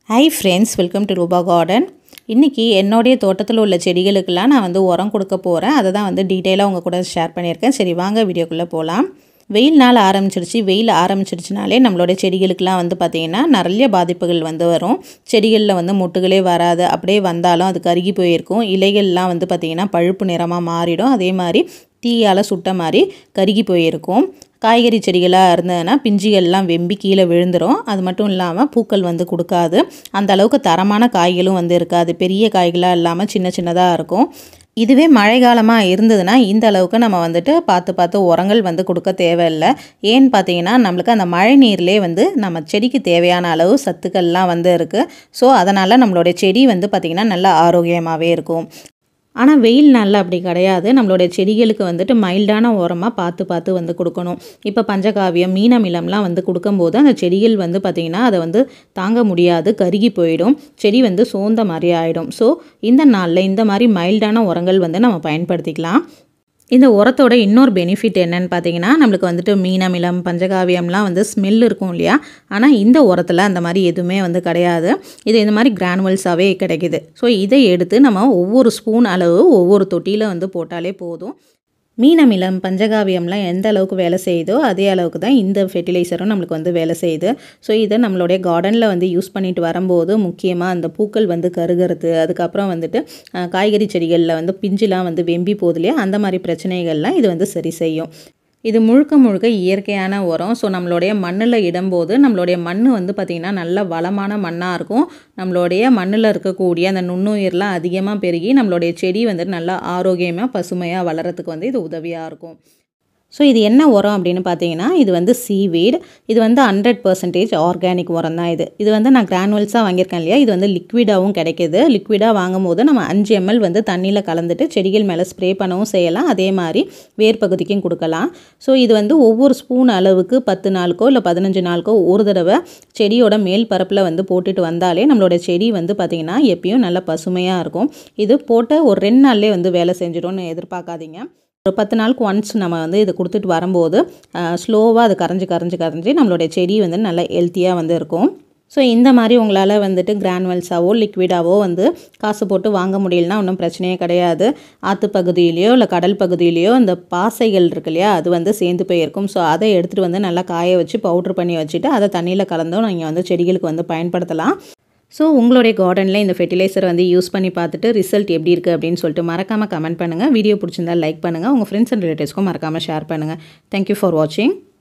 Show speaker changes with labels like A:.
A: high friends welcome to Rupa garden இன்றைக்கி என்னுடைய தோட்டத்தில் உள்ள செடிகளுக்கெல்லாம் நான் வந்து உரம் கொடுக்க போகிறேன் அதை தான் வந்து டீட்டெயிலாக உங்கள் கூட ஷேர் பண்ணியிருக்கேன் சரி வாங்க வீடியோக்குள்ளே போகலாம் வெயில் நாள் ஆரம்பிச்சிருச்சு வெயில் ஆரம்பிச்சிருச்சுனாலே நம்மளுடைய செடிகளுக்கெல்லாம் வந்து பார்த்திங்கன்னா நிறைய பாதிப்புகள் வந்து வரும் செடிகளில் வந்து மொட்டுகளே வராது அப்படியே வந்தாலும் அது கருகி போயிருக்கும் இலைகள்லாம் வந்து பார்த்திங்கன்னா பழுப்பு நிறமாக மாறிடும் அதே மாதிரி தீயால் சுட்ட மாதிரி கருகி போயிருக்கும் காய்கறி செடிகளாக இருந்ததுன்னா பிஞ்சுகள்லாம் வெம்பி கீழே விழுந்துடும் அது மட்டும் இல்லாமல் பூக்கள் வந்து கொடுக்காது அந்த அளவுக்கு தரமான காய்களும் வந்து இருக்காது பெரிய காய்களாக இல்லாமல் சின்ன சின்னதாக இருக்கும் இதுவே மழை காலமாக இருந்ததுன்னா இந்த அளவுக்கு நம்ம வந்துட்டு பார்த்து பார்த்து உரங்கள் வந்து கொடுக்க தேவையில்லை ஏன்னு பார்த்தீங்கன்னா நம்மளுக்கு அந்த மழை நீர்லேயே வந்து நம்ம செடிக்கு தேவையான அளவு சத்துக்கள்லாம் வந்து இருக்குது ஸோ அதனால் நம்மளுடைய செடி வந்து பார்த்திங்கன்னா நல்லா ஆரோக்கியமாகவே இருக்கும் ஆனால் வெயில் நாளில் அப்படி கிடையாது நம்மளுடைய செடிகளுக்கு வந்துட்டு மைல்டான உரமாக பார்த்து பார்த்து வந்து கொடுக்கணும் இப்போ பஞ்சகாவியம் மீனமிலம்லாம் வந்து கொடுக்கும்போது அந்த செடிகள் வந்து பார்த்திங்கன்னா அதை வந்து தாங்க முடியாது கருகி போயிடும் செடி வந்து சோர்ந்த மாதிரி ஆகிடும் ஸோ இந்த நாளில் இந்த மாதிரி மைல்டான உரங்கள் வந்து நம்ம பயன்படுத்திக்கலாம் இந்த உரத்தோட இன்னொரு பெனிஃபிட் என்னன்னு பார்த்தீங்கன்னா நம்மளுக்கு வந்துட்டு மீனமிலம் பஞ்சகாவியம்லாம் வந்து ஸ்மெல் இருக்கும் இல்லையா ஆனால் இந்த உரத்தில் அந்த மாதிரி எதுவுமே வந்து கிடையாது இது இந்த மாதிரி கிரானுவல்ஸாகவே கிடைக்கிது ஸோ இதை எடுத்து நம்ம ஒவ்வொரு ஸ்பூன் அளவு ஒவ்வொரு தொட்டியில் வந்து போட்டாலே போதும் மீனமிலம் பஞ்சகாவியம்லாம் எந்த அளவுக்கு வேலை செய்யுதோ அதே அளவுக்கு தான் இந்த ஃபெர்டிலைசரும் நம்மளுக்கு வந்து வேலை செய்யுது ஸோ இதை நம்மளுடைய கார்டனில் வந்து யூஸ் பண்ணிட்டு வரும்போது முக்கியமாக அந்த பூக்கள் வந்து கருகிறது அதுக்கப்புறம் வந்துட்டு காய்கறி செடிகளில் வந்து பிஞ்சுலாம் வந்து வெம்பி போகுது இல்லையா அந்த மாதிரி பிரச்சனைகள்லாம் இது வந்து சரி செய்யும் இது முழுக்க முழுக்க இயற்கையான உரம் ஸோ நம்மளுடைய மண்ணில் இடும்போது நம்மளுடைய மண் வந்து பார்த்திங்கன்னா நல்ல வளமான மண்ணாக இருக்கும் நம்மளுடைய மண்ணில் இருக்கக்கூடிய அந்த நுண்ணுயிர்லாம் அதிகமாக பெருகி நம்மளுடைய செடி வந்து நல்லா ஆரோக்கியமாக பசுமையாக வளரத்துக்கு வந்து இது உதவியாக இருக்கும் ஸோ இது என்ன உரம் அப்படின்னு பார்த்தீங்கன்னா இது வந்து சீவீட் இது வந்து ஹண்ட்ரட் பர்சன்டேஜ் ஆர்கானிக் உரம் தான் இது இது வந்து நான் கிரானுவல்ஸாக வாங்கியிருக்கேன் இல்லையா இது வந்து லிக்விடாகவும் கிடைக்கிது லிக்விடாக வாங்கும் போது நம்ம அஞ்சு எம்எல் வந்து தண்ணியில் கலந்துட்டு செடிகள் மேலே ஸ்ப்ரே பண்ணவும் செய்யலாம் அதே மாதிரி வேர் பகுதிக்கும் கொடுக்கலாம் ஸோ இது வந்து ஒவ்வொரு ஸ்பூன் அளவுக்கு பத்து நாளுக்கோ இல்லை பதினஞ்சு நாளுக்கோ ஒரு தடவை செடியோட மேல் பரப்பில் வந்து போட்டுட்டு வந்தாலே நம்மளோட செடி வந்து பார்த்திங்கன்னா எப்பயும் நல்லா பசுமையாக இருக்கும் இது போட்ட ஒரு ரெண்டு நாள்லேயே வந்து வேலை செஞ்சிடும்னு எதிர்பார்க்காதீங்க ஒரு பத்து நாளுக்கு ஒன்ஸ் நம்ம வந்து இது கொடுத்துட்டு வரும்போது ஸ்லோவாக அது கரைஞ்சி கரைஞ்சி கரைஞ்சி நம்மளுடைய செடி வந்து நல்லா ஹெல்த்தியாக வந்து இருக்கும் ஸோ இந்த மாதிரி உங்களால் வந்துட்டு கிரானுவல்ஸாவோ லிக்விடாவோ வந்து காசு போட்டு வாங்க முடியலனா ஒன்றும் பிரச்சனையே கிடையாது ஆற்று பகுதியிலையோ இல்லை கடல் பகுதியிலையோ இந்த பாசைகள் இருக்கு இல்லையா அது வந்து சேர்ந்து போயிருக்கும் ஸோ அதை எடுத்துகிட்டு வந்து நல்லா காய வச்சு பவுட்ரு பண்ணி வச்சுட்டு அதை தண்ணியில் கலந்தும் நீங்கள் வந்து செடிகளுக்கு வந்து பயன்படுத்தலாம் ஸோ உங்களுடைய கார்டனில் இந்த ஃபெர்டிலைசர் வந்து யூஸ் பண்ணி பார்த்துட்டு ரிசல்ட் எப்படி இருக்குது அப்படின்னு சொல்லிட்டு மறக்காமல் கமெண்ட் பண்ணுங்கள் வீடியோ பிடிச்சிருந்தா லைக் பண்ணுங்கள் உங்கள் ஃப்ரெண்ட்ஸ் அண்ட் ரிலேட்டிவ்ஸ்க்கும் மறக்காமல் ஷேர் பண்ணுங்கள் தேங்க்யூ ஃபார் வாட்சிங்